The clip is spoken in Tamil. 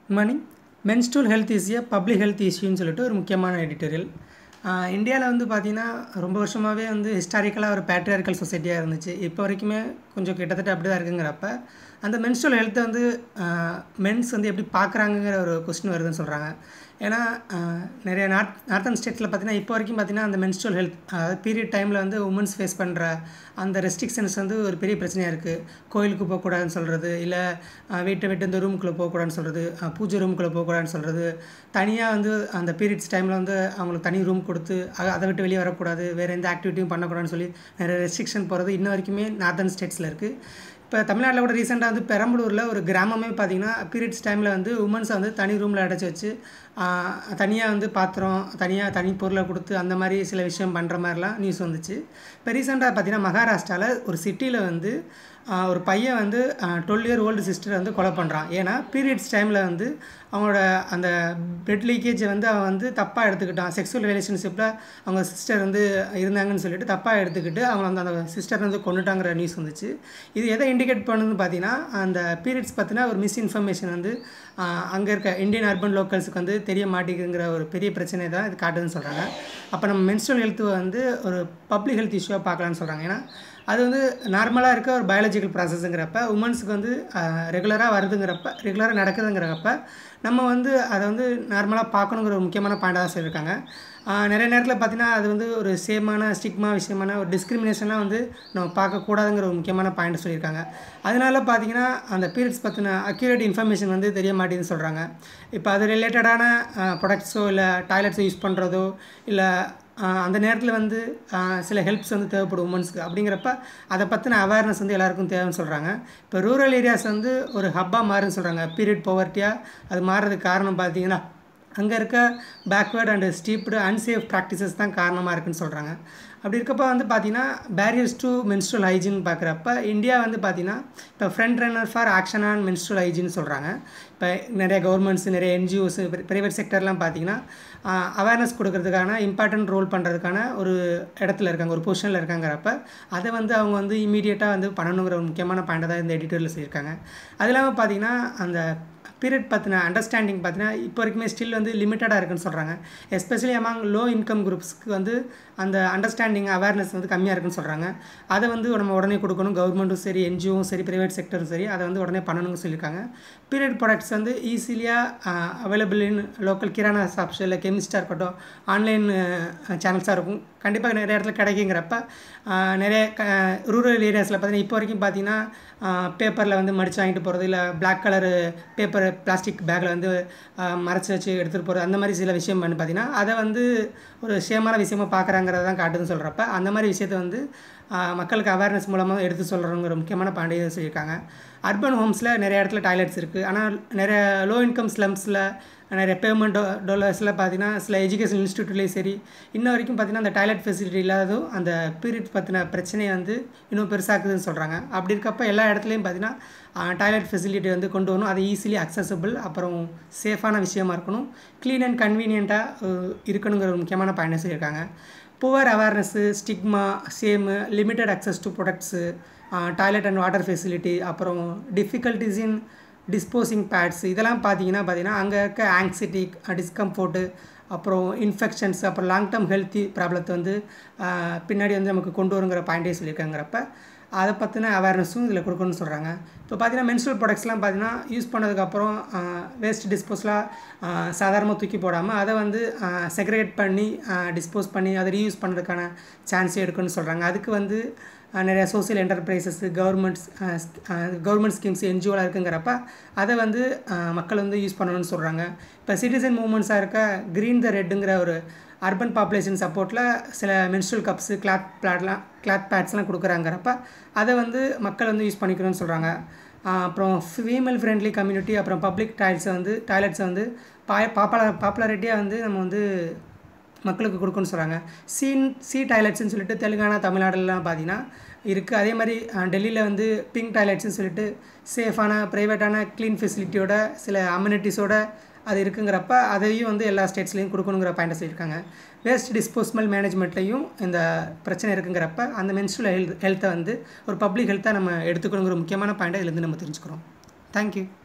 good morning menstrual health is a public health இஷ்யூன்னு சொல்லிட்டு ஒரு முக்கியமான எடிட்டோரியல் இந்தியாவில் வந்து பார்த்திங்கன்னா ரொம்ப வருஷமாகவே வந்து ஹிஸ்டாரிக்கலாக ஒரு பேட்ரியார்கல் சொசைட்டியாக இருந்துச்சு இப்போ வரைக்குமே கொஞ்சம் கிட்டத்தட்ட அப்படி தான் இருக்குங்கிறப்ப அந்த மென்ஸ்ட்ரல் ஹெல்த்தை வந்து மென்ஸ் வந்து எப்படி பார்க்குறாங்கங்கிற ஒரு கொஸ்டின் வருதுன்னு சொல்கிறாங்க ஏன்னா நிறைய நார்த் நார்த்தன் ஸ்டேட்ஸில் பார்த்தீங்கன்னா இப்போ வரைக்கும் பார்த்தீங்கன்னா அந்த மென்ஸ்ட்ரல் ஹெல்த் அதாவது பீரியட் டைமில் வந்து உமன்ஸ் ஃபேஸ் பண்ணுற அந்த ரெஸ்ட்ரிக்ஷன்ஸ் வந்து ஒரு பெரிய பிரச்சனையாக இருக்குது கோயிலுக்கு போகக்கூடாதுன்னு சொல்கிறது இல்லை வீட்டை விட்டு இந்த ரூமுக்குள்ளே போகக்கூடாதுன்னு சொல்கிறது பூஜை ரூமுக்குள்ளே போகக்கூடாதுன்னு சொல்கிறது தனியாக வந்து அந்த பீரியட்ஸ் டைமில் வந்து அவங்களுக்கு தனி ரூம் கொடுத்து அதை விட்டு வெளியே வரக்கூடாது வேறு எந்த ஆக்டிவிட்டியும் பண்ணக்கூடாதுன்னு சொல்லி நிறைய ரெஸ்ட்ரிக்ஷன் போகிறது இன்ன வரைக்குமே நார்த்தன் ஸ்டேட்ஸில் இருக்குது இப்போ தமிழ்நாட்டில் கூட ரீசெண்டாக வந்து பெரம்பலூரில் ஒரு கிராமமே பார்த்திங்கன்னா பீரியட்ஸ் டைமில் வந்து உமன்ஸை வந்து தனி ரூமில் அடைச்சி வச்சு தனியாக வந்து பாத்திரம் தனியாக தனி பொருளை கொடுத்து அந்த மாதிரி சில விஷயம் பண்ணுற மாதிரிலாம் நியூஸ் வந்துச்சு இப்போ ரீசெண்டாக பார்த்திங்கன்னா மகாராஷ்டிராவில் ஒரு சிட்டியில் வந்து ஒரு பையன் வந்து டுவெல் இயர் ஓல்டு சிஸ்டரை வந்து கொலை பண்ணுறான் ஏன்னா பீரியட்ஸ் டைமில் வந்து அவங்களோட அந்த பிளட் லீக்கேஜை வந்து அவன் வந்து தப்பாக எடுத்துக்கிட்டான் செக்ஸுவல் ரிலேஷன்ஷிப்பில் அவங்க சிஸ்டர் வந்து இருந்தாங்கன்னு சொல்லிட்டு தப்பாக எடுத்துக்கிட்டு அவங்க வந்து அந்த சிஸ்டர் வந்து கொண்டுட்டாங்கிற நியூஸ் வந்துச்சு இது எதை இண்டிகேட் பண்ணுதுன்னு பார்த்தீங்கன்னா அந்த பீரியட்ஸ் பற்றின ஒரு மிஸ்இன்ஃபர்மேஷன் வந்து அங்கே இருக்க இந்தியன் அர்பன் லோக்கல்ஸுக்கு வந்து தெரிய மாட்டேங்குங்கிற ஒரு பெரிய பிரச்சனை தான் இது காட்டுதுன்னு சொல்கிறாங்க அப்போ நம்ம மென்ஸ்ட்ரல் ஹெல்த்து வந்து ஒரு பப்ளிக் ஹெல்த் இஷ்யூவாக பார்க்கலான்னு சொல்கிறாங்க ஏன்னா அது வந்து நார்மலாக இருக்க ஒரு பயாலஜிக்கல் ப்ராசஸ்ங்கிறப்ப உமன்ஸுக்கு வந்து ரெகுலராக வருதுங்கிறப்ப ரெகுலராக நடக்குதுங்கிறப்ப நம்ம வந்து அதை வந்து நார்மலாக பார்க்கணுங்கிற ஒரு முக்கியமான பாயிண்டாக தான் சொல்லியிருக்காங்க நிறைய நேரத்தில் பார்த்திங்கன்னா அது வந்து ஒரு சேமான ஸ்டிக்மா விஷயமான ஒரு டிஸ்கிரிமினேஷனாக வந்து நம்ம பார்க்கக்கூடாதுங்கிற ஒரு முக்கியமான பாயிண்ட் சொல்லியிருக்காங்க அதனால பார்த்திங்கன்னா அந்த பீரியட்ஸ் பற்றின அக்யூரேட் இன்ஃபர்மேஷன் வந்து தெரிய மாட்டேங்குதுன்னு சொல்கிறாங்க இப்போ அது ரிலேட்டடான ப்ராடக்ட்ஸோ இல்லை டாய்லெட்ஸோ யூஸ் பண்ணுறதோ இல்லை அந்த நேரத்தில் வந்து சில ஹெல்ப்ஸ் வந்து தேவைப்படும் உமன்ஸ்க்கு அப்படிங்கிறப்ப அதை பற்றின அவேர்னஸ் வந்து எல்லாருக்கும் தேவைன்னு சொல்கிறாங்க இப்போ ரூரல் ஏரியாஸ் வந்து ஒரு ஹப்பாக மாறுன்னு சொல்கிறாங்க பீரியட் பவர்ட்டியாக அது மாறுறதுக்கு காரணம் பார்த்தீங்கன்னா அங்கே இருக்க backward and steeped unsafe practices தான் காரணமாக இருக்குன்னு சொல்கிறாங்க அப்படி இருக்கப்போ வந்து பார்த்திங்கன்னா பேரியர்ஸ் டு மென்ஸ்ட்ரல் ஹைஜின் பார்க்குறப்ப இந்தியா வந்து பார்த்திங்கன்னா இப்போ front runner for action on menstrual hygiene சொல்கிறாங்க இப்போ நிறைய கவர்மெண்ட்ஸ் நிறைய என்ஜிஓஸ் ப்ரைவேட் செக்டர்லாம் பார்த்திங்கன்னா அவேர்னஸ் கொடுக்கறதுக்கான இம்பார்ட்டன்ட் ரோல் பண்ணுறதுக்கான ஒரு இடத்துல இருக்காங்க ஒரு பொசிஷனில் இருக்காங்கிறப்ப அதை வந்து அவங்க வந்து இமீடியட்டாக வந்து பண்ணணுங்கிற ஒரு முக்கியமான பாயிண்டை தான் இந்த எடிட்டோரியில் சொல்லியிருக்காங்க அது இல்லாமல் பார்த்திங்கன்னா அந்த பீரியட் பற்றின அண்டர்ஸ்டாண்டிங் பார்த்தீங்கன்னா இப்போ வரைக்குமே ஸ்டில் வந்து லிமிட்டடாக இருக்குன்னு சொல்கிறாங்க எஸ்பெஷலி அமாங் லோ இன்கம் குரூப்ஸ்க்கு வந்து அந்த அண்டர்ஸ்டாண்டிங் அவேர்னஸ் வந்து கம்மியாக இருக்குன்னு சொல்கிறாங்க அதை வந்து நம்ம உடனே கொடுக்கணும் கவர்மெண்ட்டும் சரி என்ஜிஓவும் சரி ப்ரைவேட் செக்டரும் சரி அதை வந்து உடனே பண்ணணும்னு சொல்லியிருக்காங்க பீரியட் ப்ராடக்ட்ஸ் வந்து ஈஸிலியாக available in local kirana shops இல்லை கெமிஸ்டாக இருக்கட்டும் ஆன்லைன் சேனல்ஸாக இருக்கும் கண்டிப்பாக நிறைய இடத்துல கிடைக்குங்கிறப்ப நிறைய க ரூரல் ஏரியாஸில் பார்த்தீங்கன்னா இப்போ வரைக்கும் பார்த்தீங்கன்னா பேப்பரில் வந்து மடித்து வாங்கிட்டு போகிறது இல்லை பிளாக் கலரு பேப்பர் பிளாஸ்டிக் பேக்கில் வந்து மறைச்சி வச்சு எடுத்துகிட்டு போகிறது அந்த மாதிரி சில விஷயம் பண்ணி பார்த்தீங்கன்னா அதை வந்து ஒரு சேமான விஷயமாக பார்க்குறாங்கிறத தான் காட்டுதுன்னு சொல்கிறப்ப அந்த மாதிரி விஷயத்தை வந்து மக்களுக்கு அவேர்னஸ் மூலமாக எடுத்து சொல்கிறோங்கிற முக்கியமான பாண்டியை சொல்லியிருக்காங்க அர்பன் ஹோம்ஸில் நிறைய இடத்துல டாய்லெட்ஸ் இருக்குது ஆனால் நிறைய லோ இன்கம் ஸ்லம்ஸில் நிறைய பேமெண்ட் டோ டொலர்ஸில் பார்த்தீங்கன்னா சில எஜுகேஷன் இன்ஸ்டியூட்லேயும் சரி இன்ன வரைக்கும் பார்த்தீங்கன்னா அந்த டாய்லெட் ஃபெசிலிட்டி இல்லாததும் அந்த பீரியட் பற்றின பிரச்சனையை வந்து இன்னும் பெருசாக்குதுன்னு சொல்கிறாங்க அப்படி இருக்கப்போ எல்லா இடத்துலையும் பார்த்தீங்கன்னா டாய்லெட் ஃபெசிலிட்டி வந்து கொண்டு வரணும் அது ஈஸிலி அக்சசபிள் அப்புறம் சேஃபான விஷயமா இருக்கணும் க்ளீன் அண்ட் கன்வீனியண்ட்டாக இருக்கணுங்கிற ஒரு முக்கியமான பாயிண்ட் சொல்லியிருக்காங்க poor awareness stigma shame limited access to products toilet and water facility அப்புறம் டிஃபிகல்ட்டிஸ் இன் டிஸ்போசிங் பேட்ஸ் இதெல்லாம் பார்த்தீங்கன்னா பார்த்தீங்கன்னா அங்கே இருக்க ஆங்ஸைட்டி டிஸ்கம்ஃபோர்ட்டு அப்புறம் இன்ஃபெக்ஷன்ஸ் அப்புறம் லாங் டேர்ம் ஹெல்த்தி ப்ராப்ளத்தை வந்து பின்னாடி வந்து நமக்கு கொண்டு வருங்கிற பாயிண்டே சொல்லியிருக்காங்கிறப்ப அதை பற்றின அவேர்னஸும் இதில் கொடுக்கணும்னு சொல்கிறாங்க இப்போ பார்த்தீங்கன்னா மென்ஸ்ட்ரல் ப்ராடக்ட்ஸ்லாம் பார்த்தீங்கன்னா யூஸ் பண்ணதுக்கப்புறம் வேஸ்ட் டிஸ்போஸ்லாம் சாதாரணமாக தூக்கி போடாமல் அதை வந்து செக்ரிகேட் பண்ணி டிஸ்போஸ் பண்ணி அதை ரீயூஸ் பண்ணுறதுக்கான சான்ஸ் எடுக்கணும்னு சொல்கிறாங்க அதுக்கு வந்து நிறையா social enterprises governments government schemes என்ஜிஓலாம் இருக்குங்கிறப்ப அதை வந்து மக்கள் வந்து யூஸ் பண்ணணும்னு சொல்கிறாங்க இப்போ சிட்டிசன் மூமெண்ட்ஸாக இருக்க க்ரீன் த ரெட்டுங்கிற ஒரு அர்பன் பாப்புலேஷன் சப்போர்ட்டில் சில மென்ஸ்ட்ரல் கப்ஸு கிளாத் பிளாட்லாம் கிளாத் பேட்ஸ்லாம் கொடுக்குறாங்கிறப்ப அதை வந்து மக்கள் வந்து யூஸ் பண்ணிக்கணும்னு சொல்கிறாங்க அப்புறம் ஃபீமேல் ஃப்ரெண்ட்லி கம்யூனிட்டி அப்புறம் பப்ளிக் டாய்லெட்ஸை வந்து டாய்லெட்ஸை வந்து பா பாப்புலர் பாப்புலாரிட்டியாக வந்து நம்ம வந்து மக்களுக்கு கொடுக்கணும்னு சொல்கிறாங்க சீன் சி டாய்லெட்ஸ்னு சொல்லிட்டு தெலுங்கானா தமிழ்நாடுலாம் பார்த்தீங்கன்னா இருக்குது அதே மாதிரி டெல்லியில் வந்து பிங்க் டாய்லெட்ஸ்னு சொல்லிட்டு சேஃபான ப்ரைவேட்டான க்ளீன் ஃபெசிலிட்டியோட சில அம்யூனிட்டிஸோட அது இருக்குங்கிறப்ப அதையும் வந்து எல்லா ஸ்டேட்ஸ்லேயும் கொடுக்கணுங்கிற பாயிண்டை சொல்லியிருக்காங்க வேஸ்ட் டிஸ்போசபிள் மேனேஜ்மெண்ட்லையும் இந்த பிரச்சனை இருக்குங்கிறப்ப அந்த மென்ஸ்ட்ரல் ஹெல்த் ஹெல்த்தை வந்து ஒரு பப்ளிக் ஹெல்த்தாக நம்ம எடுத்துக்கணுங்கிற முக்கியமான பாயிண்டை இதுலேருந்து நம்ம தெரிஞ்சுக்கிறோம் தேங்க்யூ